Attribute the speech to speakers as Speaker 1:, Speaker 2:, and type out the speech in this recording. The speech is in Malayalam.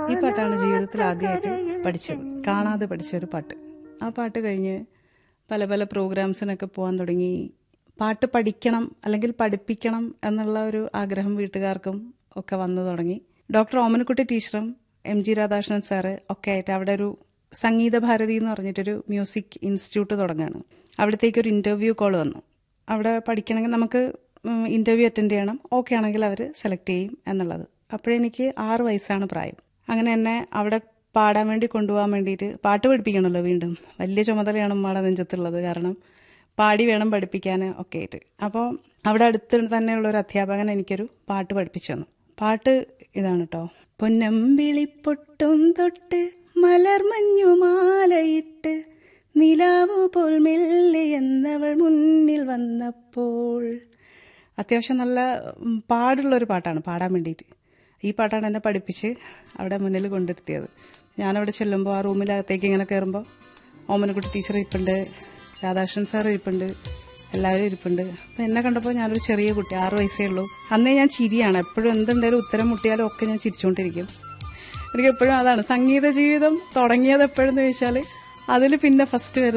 Speaker 1: ഈ പാട്ടാണ് ജീവിതത്തിൽ ആദ്യമായിട്ട് പഠിച്ചത് കാണാതെ പഠിച്ച ഒരു പാട്ട് ആ പാട്ട് കഴിഞ്ഞ് പല പല പ്രോഗ്രാംസിനൊക്കെ പോകാൻ തുടങ്ങി പാട്ട് പഠിക്കണം അല്ലെങ്കിൽ പഠിപ്പിക്കണം എന്നുള്ള ഒരു ആഗ്രഹം വീട്ടുകാർക്കും ഒക്കെ വന്നു തുടങ്ങി ഡോക്ടർ ഓമനക്കുട്ടി ടീച്ചറും എം ജി രാധാകൃഷ്ണൻ സാറ് ഒക്കെ ആയിട്ട് അവിടെ ഒരു സംഗീത ഭാരതി എന്ന് പറഞ്ഞിട്ടൊരു മ്യൂസിക് ഇൻസ്റ്റിറ്റ്യൂട്ട് തുടങ്ങുകയാണ് അവിടത്തേക്ക് ഒരു ഇൻ്റർവ്യൂ കോൾ വന്നു അവിടെ പഠിക്കണമെങ്കിൽ നമുക്ക് ഇൻ്റർവ്യൂ അറ്റൻഡ് ചെയ്യണം ഓക്കെ ആണെങ്കിൽ അവർ സെലക്ട് ചെയ്യും എന്നുള്ളത് അപ്പോഴെനിക്ക് ആറ് വയസ്സാണ് പ്രായം അങ്ങനെ എന്നെ അവിടെ പാടാൻ വേണ്ടി കൊണ്ടുപോകാൻ വേണ്ടിയിട്ട് പാട്ട് പഠിപ്പിക്കണമല്ലോ വീണ്ടും വലിയ ചുമതലയാണ് ഉമ്മയുടെ നെഞ്ചത്തുള്ളത് കാരണം പാടി വേണം പഠിപ്പിക്കാൻ ഒക്കെ ആയിട്ട് അപ്പോൾ അവിടെ അടുത്ത് തന്നെയുള്ള ഒരു അധ്യാപകൻ എനിക്കൊരു പാട്ട് പഠിപ്പിച്ചു തന്നു പാട്ട് ഇതാണ് കേട്ടോ പൊന്നമ്പിളിപ്പൊട്ടും തൊട്ട് മലർമഞ്ഞുമാലയിട്ട് നിലാവു പോൽ മെല്ലെ എന്നവൾ മുന്നിൽ വന്നപ്പോൾ അത്യാവശ്യം നല്ല ഉം, പാടുള്ള ഒരു പാട്ടാണ് പാടാൻ വേണ്ടിയിട്ട് ഈ പാട്ടാണ് എന്നെ പഠിപ്പിച്ച് അവിടെ മുന്നിൽ കൊണ്ടിരുത്തിയത് ഞാനവിടെ ചെല്ലുമ്പോൾ ആ റൂമിനകത്തേക്ക് ഇങ്ങനെ കയറുമ്പോൾ ഓമനക്കുട്ടി ടീച്ചർ ഇരിപ്പുണ്ട് രാധാകൃഷ്ണൻ സാർ ഇരിപ്പുണ്ട് എല്ലാവരും ഇരിപ്പുണ്ട് അപ്പം എന്നെ കണ്ടപ്പോൾ ഞാനൊരു ചെറിയ കുട്ടി ആറ് വയസ്സേ ഉള്ളൂ അന്നേ ഞാൻ ചിരിയാണ് എപ്പോഴും എന്തുണ്ടായാലും ഉത്തരം മുട്ടിയാലും ഒക്കെ ഞാൻ ചിരിച്ചുകൊണ്ടിരിക്കും എനിക്ക് എപ്പോഴും അതാണ് സംഗീത ജീവിതം തുടങ്ങിയത് എപ്പോഴെന്ന് ചോദിച്ചാൽ അതിൽ പിന്നെ ഫസ്റ്റ് വരുന്നത്